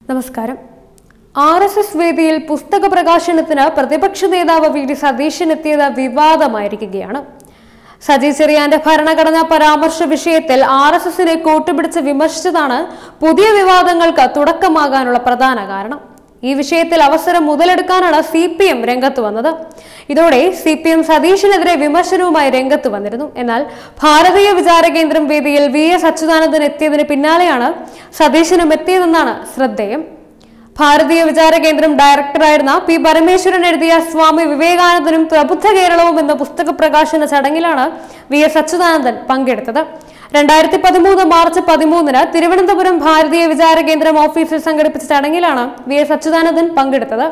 നമസ്കാരം R S S വേദിയിൽ പുസ്തക പ്രകാശനത്തിന് പ്രതിപക്ഷ നേതാവ് വി ഡി സതീശൻ എത്തിയത് വിവാദമായിരിക്കുകയാണ് സജി ചെറിയാന്റെ ഭരണഘടനാ പരാമർശ വിഷയത്തിൽ ആർ എസ് എസിനെ കൂട്ടുപിടിച്ച് വിമർശിച്ചതാണ് പുതിയ വിവാദങ്ങൾക്ക് തുടക്കമാകാനുള്ള പ്രധാന കാരണം ഈ വിഷയത്തിൽ അവസരം മുതലെടുക്കാനാണ് സി പി എം രംഗത്ത് വന്നത് ഇതോടെ സി പി എം സതീഷിനെതിരെ വിമർശനവുമായി രംഗത്ത് വന്നിരുന്നു എന്നാൽ ഭാരതീയ വിചാര കേന്ദ്രം വേദിയിൽ വി എസ് അച്യുതാനന്ദൻ എത്തിയതിന് പിന്നാലെയാണ് സതീശനും എത്തിയതെന്നാണ് ശ്രദ്ധേയം ഭാരതീയ വിചാര കേന്ദ്രം ഡയറക്ടറായിരുന്ന പി പരമേശ്വരൻ എഴുതിയ സ്വാമി വിവേകാനന്ദനും പ്രബുദ്ധ കേരളവും എന്ന പുസ്തക പ്രകാശന ചടങ്ങിലാണ് വി എസ് അച്യുതാനന്ദൻ പങ്കെടുത്തത് രണ്ടായിരത്തി പതിമൂന്ന് മാർച്ച് പതിമൂന്നിന് തിരുവനന്തപുരം ഭാരതീയ വിചാര കേന്ദ്രം ഓഫീസിൽ സംഘടിപ്പിച്ച ചടങ്ങിലാണ് വി എസ് അച്യുതാനന്ദൻ പങ്കെടുത്തത്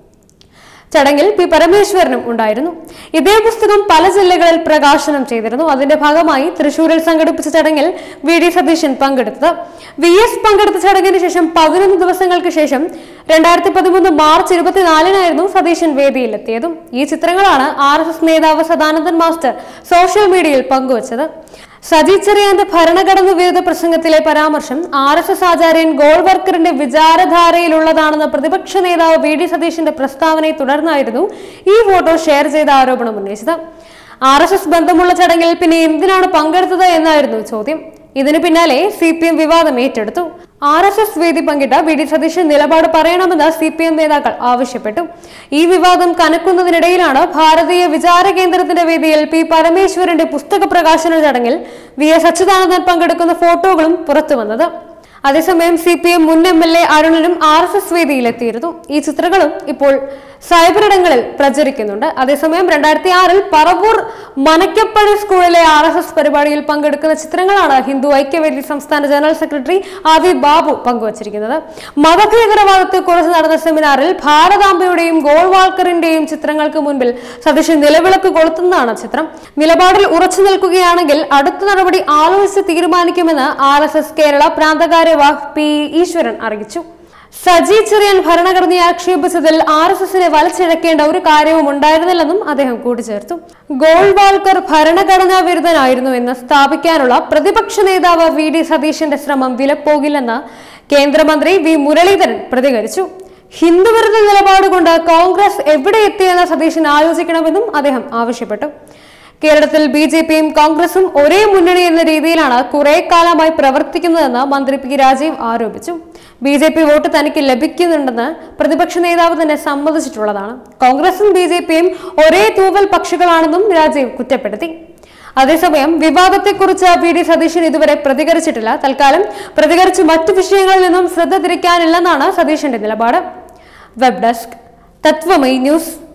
ചടങ്ങിൽ പി പരമേശ്വരനും ഉണ്ടായിരുന്നു ഇതേ പുസ്തകം പല ജില്ലകളിൽ പ്രകാശനം ചെയ്തിരുന്നു അതിന്റെ ഭാഗമായി തൃശൂരിൽ സംഘടിപ്പിച്ച ചടങ്ങിൽ വി ഡി സതീശൻ പങ്കെടുത്തത് വി എസ് പങ്കെടുത്ത ചടങ്ങിന് ശേഷം പതിനൊന്ന് ദിവസങ്ങൾക്ക് ശേഷം രണ്ടായിരത്തി പതിമൂന്ന് മാർച്ച് ഇരുപത്തിനാലിനായിരുന്നു സതീശൻ വേദിയിലെത്തിയതും ഈ ചിത്രങ്ങളാണ് ആർ എസ് എസ് നേതാവ് സദാനന്ദൻ മാസ്റ്റർ സോഷ്യൽ മീഡിയയിൽ പങ്കുവച്ചത് സജി ചെറിയാന്റെ ഭരണഘടന വിരുദ്ധ പ്രസംഗത്തിലെ പരാമർശം ആർ എസ് എസ് ആചാര്യൻ ഗോൾവർക്കറിന്റെ വിചാരധാരയിലുള്ളതാണെന്ന പ്രതിപക്ഷ നേതാവ് വി ഡി സതീഷിന്റെ പ്രസ്താവനയെ തുടർന്നായിരുന്നു ഈ ഫോട്ടോ ഷെയർ ചെയ്ത ആരോപണം ഉന്നയിച്ചത് ആർ എസ് എസ് ബന്ധമുള്ള ചടങ്ങിൽ പിന്നെ എന്തിനാണ് പങ്കെടുത്തത് എന്നായിരുന്നു ചോദ്യം ഇതിന് പിന്നാലെ സി പി എം വിവാദം ഏറ്റെടുത്തു ആർ എസ് എസ് വേദി പങ്കിട്ട വി ഡി സതീശൻ നിലപാട് പറയണമെന്ന് സി പി എം നേതാക്കൾ ആവശ്യപ്പെട്ടു ഈ വിവാദം കനക്കുന്നതിനിടയിലാണ് ഭാരതീയ വിചാര കേന്ദ്രത്തിന്റെ വേദിയിൽ പി പരമേശ്വരന്റെ പുസ്തക പ്രകാശന ചടങ്ങിൽ വി എസ് അച്യുതാനന്ദൻ പങ്കെടുക്കുന്ന ഫോട്ടോകളും പുറത്തുവന്നത് അതേസമയം സി പി എം മുൻ എം എൽ എ അരുണനും ആർ എസ് എസ് വേദിയിലെത്തിയിരുന്നു ഈ ചിത്രങ്ങളും ഇപ്പോൾ സൈബറിടങ്ങളിൽ പ്രചരിക്കുന്നുണ്ട് അതേസമയം രണ്ടായിരത്തി ആറിൽ പറവൂർ മനക്കപ്പള്ളി സ്കൂളിലെ ആർ എസ് എസ് പരിപാടിയിൽ പങ്കെടുക്കുന്ന ചിത്രങ്ങളാണ് ഹിന്ദു ഐക്യവേദി സംസ്ഥാന ജനറൽ സെക്രട്ടറി ആദി ബാബു പങ്കുവച്ചിരിക്കുന്നത് മതഭീകരവാദത്തെ കുറിച്ച് നടന്ന സെമിനാറിൽ ഭാരതാംബയുടെയും ഗോൾവാൾക്കറിന്റെയും ചിത്രങ്ങൾക്ക് മുൻപിൽ സതീശൻ നിലവിളക്ക് കൊളുത്തുന്നതാണ് ചിത്രം നിലപാടിൽ ഉറച്ചു നിൽക്കുകയാണെങ്കിൽ അടുത്ത നടപടി ആലോചിച്ച് തീരുമാനിക്കുമെന്ന് ആർ എസ് എസ് കേരള പ്രാന്തകാര്യവാഹ് പി ഈശ്വരൻ അറിയിച്ചു സജി ചെറിയാൻ ഭരണഘടനയെ ആക്ഷേപിച്ചതിൽ ആർ എസ് എസിനെ വലിച്ചിഴക്കേണ്ട ഒരു കാര്യവും ഉണ്ടായിരുന്നില്ലെന്നും അദ്ദേഹം കൂട്ടിച്ചേർത്തു ഗോൾവാൾക്കർ ഭരണഘടനാ വിരുദ്ധനായിരുന്നു എന്ന് സ്ഥാപിക്കാനുള്ള പ്രതിപക്ഷ നേതാവ് വി ഡി സതീശന്റെ ശ്രമം വിലപ്പോകില്ലെന്ന് കേന്ദ്രമന്ത്രി വി മുരളീധരൻ പ്രതികരിച്ചു ഹിന്ദുവിരുദ്ധ നിലപാട് കൊണ്ട് കോൺഗ്രസ് എവിടെ എത്തിയെന്ന് സതീശൻ ആലോചിക്കണമെന്നും അദ്ദേഹം ആവശ്യപ്പെട്ടു കേരളത്തിൽ ബി ജെ പിയും കോൺഗ്രസും ഒരേ മുന്നണി എന്ന രീതിയിലാണ് കുറെ കാലമായി പ്രവർത്തിക്കുന്നതെന്ന് മന്ത്രി പി രാജീവ് ആരോപിച്ചു ബി ജെ പി വോട്ട് തനിക്ക് ലഭിക്കുന്നുണ്ടെന്ന് പ്രതിപക്ഷ നേതാവ് തന്നെ സമ്മതിച്ചിട്ടുള്ളതാണ് കോൺഗ്രസും ബി ജെ പിയും ഒരേ തൂവൽ പക്ഷികളാണെന്നും രാജീവ് കുറ്റപ്പെടുത്തി അതേസമയം വിവാദത്തെക്കുറിച്ച് വി ഡി സതീശൻ ഇതുവരെ പ്രതികരിച്ചിട്ടില്ല തൽക്കാലം പ്രതികരിച്ച് മറ്റു വിഷയങ്ങളിൽ നിന്നും ശ്രദ്ധ തിരിക്കാനില്ലെന്നാണ് സതീശന്റെ നിലപാട് വെബ് ഡെസ്ക് തത്വമൈ ന്യൂസ്